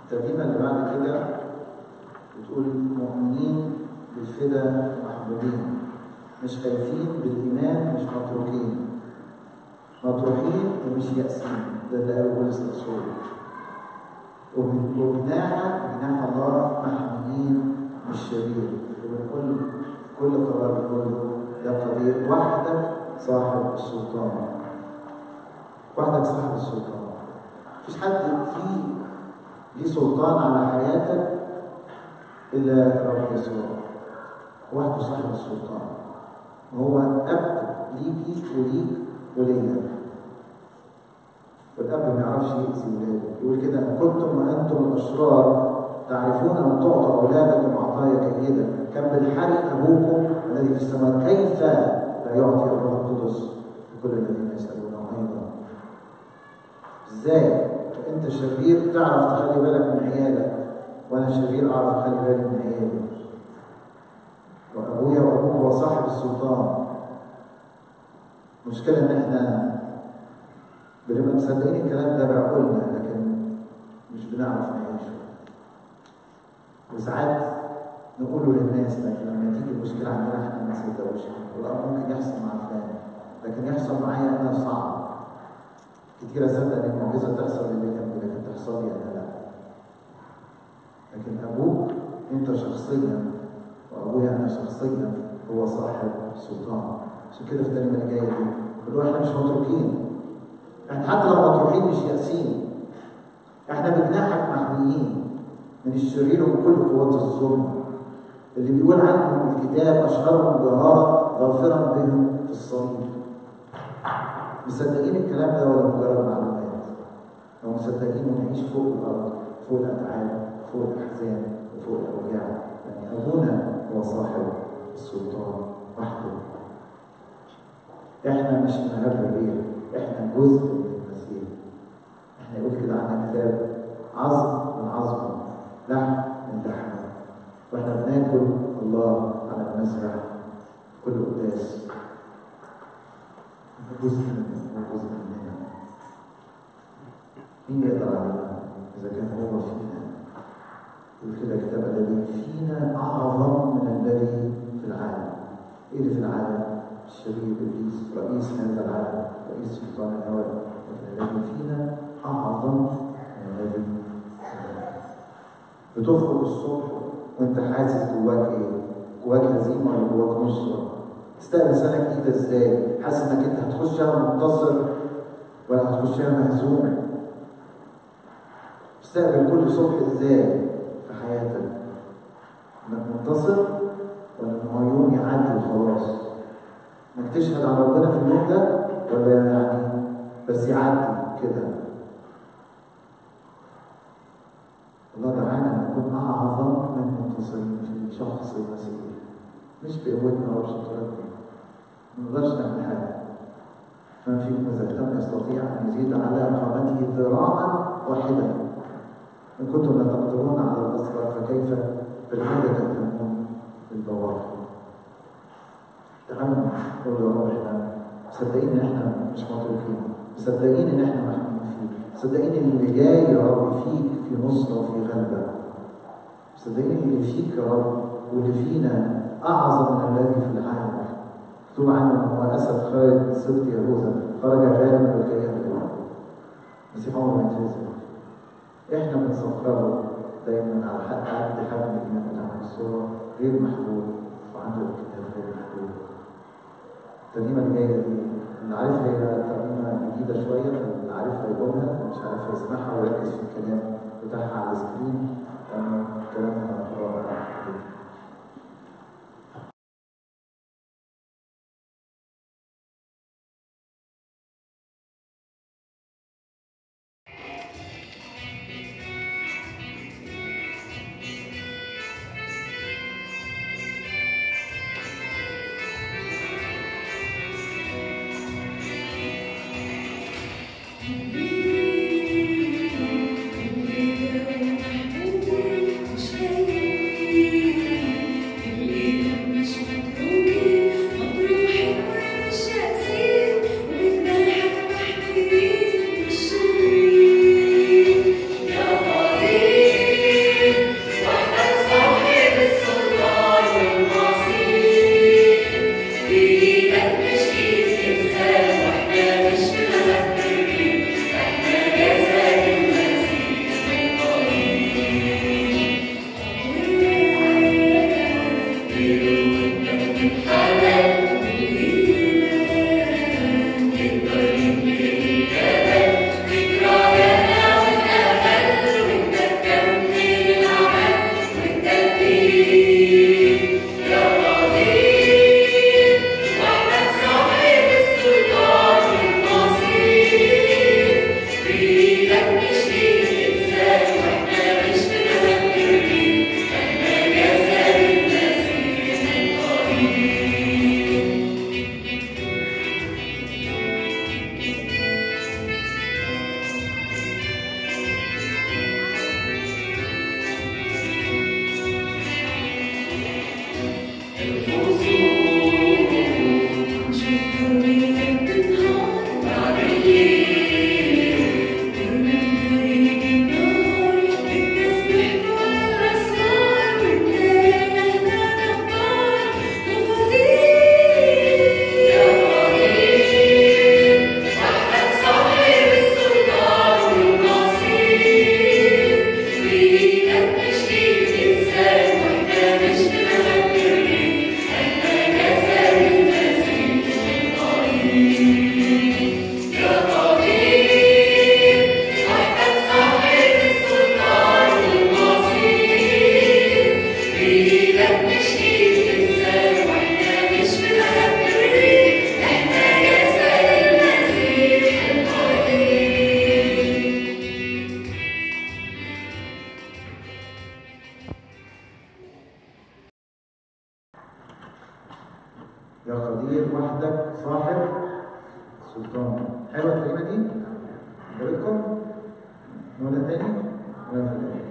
الترجمة اللي بعد كده بتقول مؤمنين بالفدا محبوبين مش خايفين بالإيمان مش متروكين مطروحين ومش يأسين ده اللي قاله بولس الرسول وبجناح جناح الله محميين مش شرير وبنقول كل قرار بنقول له يا قدير وحدك صاحب السلطان وحدك صاحب السلطان مفيش حد فيه ليه سلطان على حياتك إلا رب يسوع وحده صاحب السلطان وهو أب ليكي وليك وليا والأب ما يعرفش يأذي ولاده يقول كده إن كنتم وأنتم الأشرار تعرفون أن تعطوا أولادكم عطايا جيدة كم بالحري أبوكم الذي في السماء كيف لا يعطي الروح القدس لكل الذين يسألونه أيضا إزاي أنت شرير تعرف تخلي بالك من عيالك وأنا شرير أعرف أخلي بالي من عيالي وأبويا وأبوك هو صاحب السلطان المشكلة إن إحنا بنبقى مصدقين الكلام ده بعقولنا لكن مش بنعرف نعيشه وساعات نقوله للناس لكن لما تيجي المشكلة عندنا احنا ما نصدقوش والله ممكن يحصل مع فلان لكن يحصل معايا انا صعب كتير اصدق ان المعجزة تحصل للي جنبي لكن تحصل لي انا لا لكن ابوك انت شخصيا وابويا انا شخصيا هو صاحب السلطان عشان كده في الكلمة اللي جاية دي بنقول احنا مش متروكين احنا حتى لو مطروحين مش يأسين احنا بجناحك محميين من الشرير ومن كل قوات الظلم اللي بيقول عنهم الكتاب اشهرهم جهارا غافرا بهم في الصليب مصدقين الكلام ده ولا مجرد معلومات لو مصدقين ونعيش فوق الارض فوق الاتعاب فوق الاحزان وفوق الاوجاع يعني ابونا هو صاحب السلطان وحده احنا مش من هذا الريح احنا جزء من المسيح احنا يقول كده عن الكتاب عظم من عظمه لحم من لحمه واحنا بناكل الله على المسبح كل قداس جزء من جزء مننا مين يقدر علينا اذا كان هو فينا يقول كده الكتاب الذي فينا اعظم من الذي في العالم ايه اللي في العالم الشرير ابليس رئيس هذا العالم رئيس سلطان الهواء الذي فينا اعظم من الذي بتخرج الصبح وانت حاسس جواك ايه؟ جواك هزيمه ولا جواك نصره؟ تستقبل سنه جديده ازاي؟ حاسس انك انت هتخشها منتصر ولا هتخشها مهزوم؟ تستقبل كل صبح ازاي في حياتك؟ انك منتصر ولا ان هو يوم يعدي وخلاص؟ انك تشهد على ربنا في اليوم ده ولا يعني بس يعدي كده الله دعانا نكون اعظم من منتصرين في شخص المسيح مش بقوتنا ولا بشطارتنا ما نقدرش نعمل حاجه فمن فيكم اذا لم يستطيع ان يزيد على قامته ذراعا واحدا ان كنتم لا تقدرون على الاصغر فكيف بالماذا تهتمون بالبواقي تعالوا نقول يا رب احنا مصدقين ان احنا مش متروكين مصدقين ان احنا محمود فيه مصدقين ان اللي جاي يا رب فيك في نصره وفي غلبه مصدقين ان اللي فيك يا رب واللي فينا اعظم من الذي في العالم مكتوب عنه ان هو اسد خارج سبط يهوذا خرج غالبا والكيان الارض المسيح عمره ما يتهزم احنا بنسخره دايما على حق عبد حبل الايمان بتاعنا الصوره غير محبوب وعنده الكتاب غير محبوب الترجمه اللي جايه دي اللي عارفها هي ترجمه جديده شويه فاللي عارفها يقولها مش عارفها يسمعها ويركز في الكلام بتاعها على السكرين لانه كلامها رائع جدا Thank you. ايه وحدك صاحب سلطان حلوه الكلمه دي عجبتكم نقولها تاني ولا في الاخر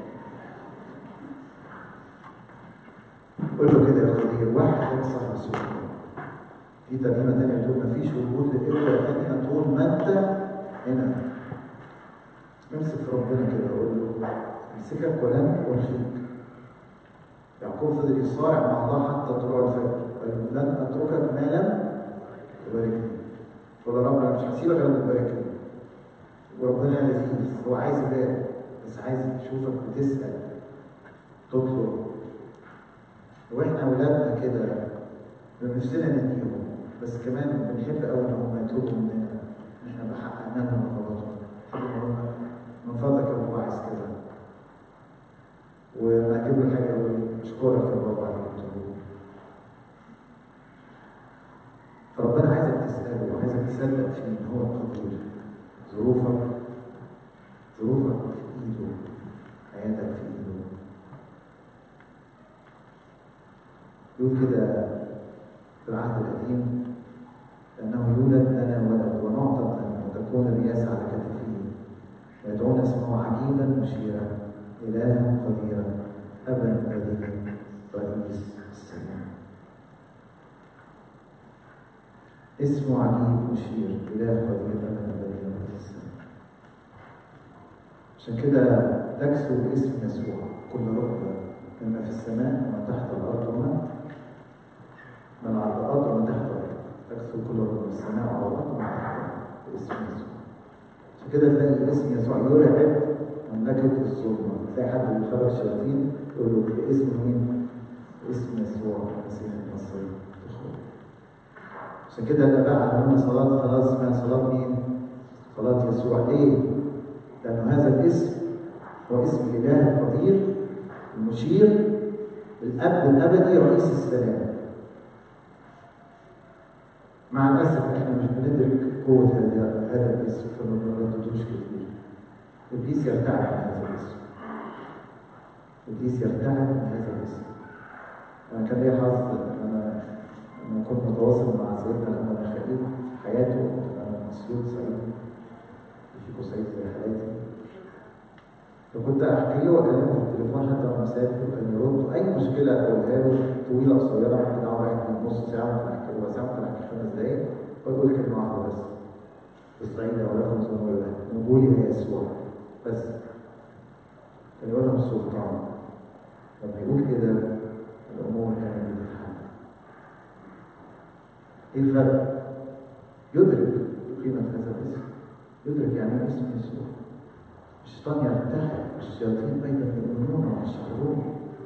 قول له كده يا خديجه وحدك صاحب سلطان في ترجمه تانيه بتقول مفيش وجود للاخوه الثانيه طول ما انت هنا امسك في ربنا كده وقول له امسكك ولن ارخيك يعقوب فضل يصارع مع الله حتى طلوع الفجر قال له لن اتركك ما لم تباركني قال رب انا مش هسيبك غير لما تباركني وربنا لذيذ هو عايز يبارك بس عايز يشوفك بتسال تطلب واحنا اولادنا كده بنفسنا نديهم بس كمان بنحب قوي ان هم يطلبوا مننا ان احنا بحققنا لهم رغباتهم نحب ان هم من فضلك يا بابا عايز كذا وانا اجيب له حاجه اقول له اشكرك يا بابا على اللي بتقوله فربنا عايزك تساله وعايزك تصدق فيه ان هو قدير ظروفك ظروفك في ايده حياتك في ايده يقول كده في العهد القديم لأنه يولد لنا ولد ونعطى أن وتكون الرياسة على كتفه ويدعون اسمه عجيبا مشيرا إلها قديرا أبا بديعا رئيس السلام اسمه عجيب مشير إله قدير أبا بديعا رئيس السلام عشان كده تكسو اسم يسوع كل ركبة مما في السماء وما تحت الأرض وما من على الأرض وما تحت الأرض تكسو كل ركبة السماء وعلى الأرض وما تحت الأرض باسم يسوع عشان كده تلاقي اسم يسوع يرعب مملكة الظلمة تلاقي حد بيخرج الشياطين يقول له باسم مين؟ باسم يسوع المسيح النصري تدخل عشان كده الآباء علمونا صلاة خلاص اسمها صلاة مين؟ صلاة يسوع ليه؟ لأن هذا الاسم هو اسم الإله القدير المشير الأب الأبدي رئيس السلام مع الأسف إحنا مش بندرك قوة هذا هذا الاسم فما بنرددوش كتير إبليس يرتعب من هذا الاسم إبليس يرتعب من هذا الاسم أنا كان لي حظ أنا لما كنت متواصل مع سيدنا لما ميخائيل في حياته أنا مسيوط سعيد فيكم سعيد زي حالاتي فكنت احكي له واكلمه في التليفون حتى وانا مسافر كان يرد اي مشكله اقولها له طويله قصيره ممكن اقعد احكي نص ساعه ممكن احكي ربع ساعه ممكن احكي خمس دقائق واقول كلمه واحده بس بالصعيد او لكم زي ما يقول نقولي يا يسوع بس كان يقولها بالسلطان لما يقول كده الامور كانت بتتحل ايه الفرق؟ يدرك قيمه هذا الاسم يدرك يعني ايه اسم يسوع الشيطان يرتاح والشياطين ايضا يؤمنون ويشعرون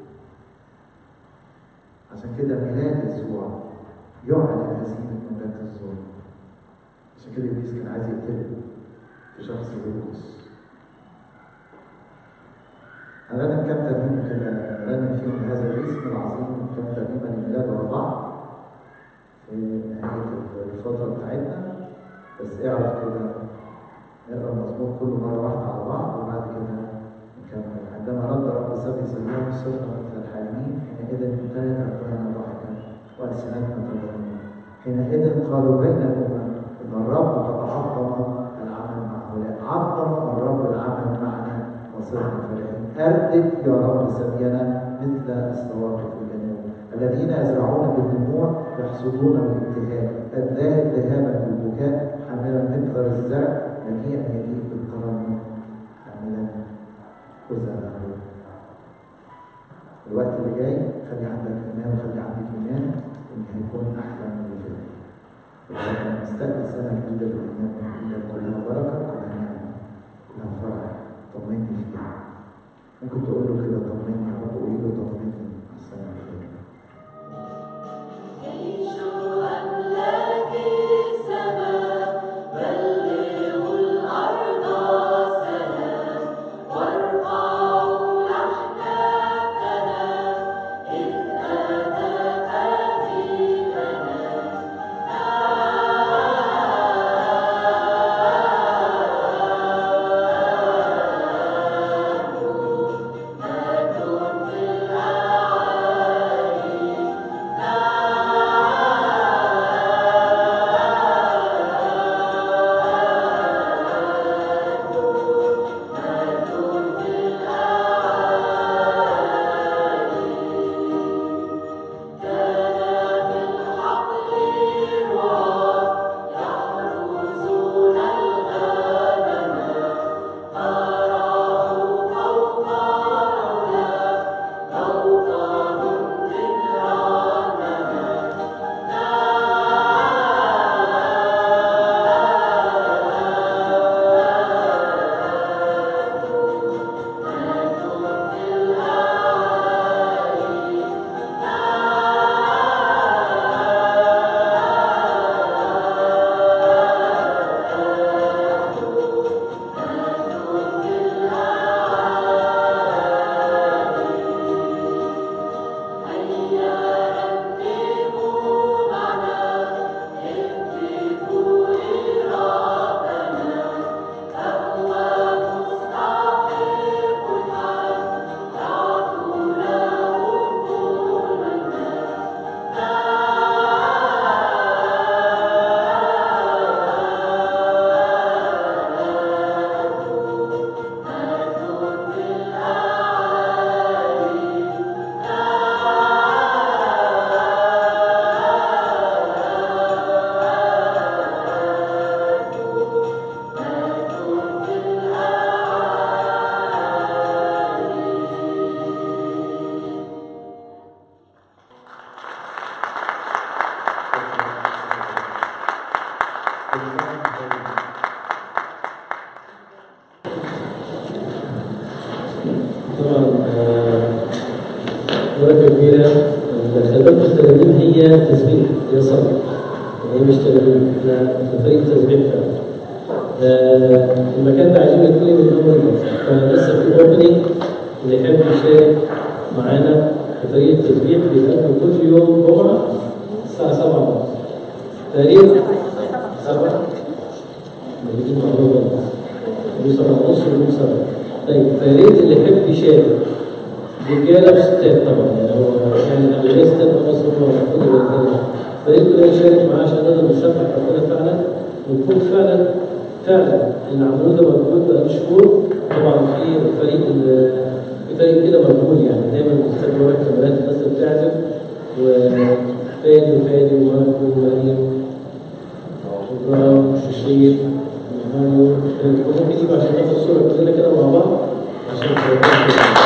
عشان كده ميلاد يسوع يعلن هزيمه مملكه الظلم عشان كده ابليس كان عايز يقتله في شخص يوكس هنرنم كام ترنيمه كده نرنم فيهم هذا الاسم العظيم كام ترنيمه لميلاد ورا بعض في نهايه الفتره بتاعتنا بس اعرف كده نقرا المزمور كله مره واحده على بعض وبعد كده نكمل عندما رد رب سبي صيام صرنا مثل الحالمين حينئذ امتلت افواهنا ضحكا والسنتنا تظلمون حينئذ قالوا بين الامم ان الرب قد عظم العمل مع هؤلاء عظم الرب العمل معنا وصرنا فرحين اردد يا رب سبينا مثل الصواقف الجنوب الذين يزرعون بالدموع يحصدون بالابتهاج الذاهب ذهابا بالبكاء حاملا مقدر الزرع جميع يليق بالترنم حاملا خزنا الوقت اللي جاي خلي عندك ايمان وخلي عندك ايمان ان هيكون احلى من اللي فات ولما نستقبل سنه جديده بالايمان جديده كلها بركه كلها نعمه كلها فرح طمني فيها ممكن تقول له كده طمني يا رب قولي له طمني على السنه اللي جايه جيش أملاك السماء بلغوا الأرض سلام وارفعوا أحداثنا إذ أتى حبيبنا مجد في الأعالي طبعا آه، درجة كبيرة الخدمات التدريب هي تسبيح هي صلاة هي مش تدريب احنا في فريق تسبيح فعلا آه، المكان ده عايزين يكون من أول مرة فلسه في اوبننج اللي يحب يشارك معانا في فريق التسبيح بيتقابلوا كل يوم جمعة الساعة 7 ونص تقريبا 7 بيجي الموضوع ده ودي سبعة ونص ودي سبعة طيب فيا ريت اللي يحب يشارك رجالة وستات طبعا يعني هو يعني الأغلبية ستات أو مصر هو المفروض يبقى رجالة فيا ريت كلنا نشارك معاه عشان نقدر نسبح ربنا فعلا ونكون فعلا فعلا اللي عملوه ده مجهود بقى شهور طبعا في فريق ال- في فريق كده مجهول يعني دايما بيستخدموا ورا الكاميرات الناس اللي بتعزف وفادي وفادي وماركو ومريم شكرا الشيخ محمد ممكن يجوا عشان ناخد صورة كلنا كده مع بعض عشان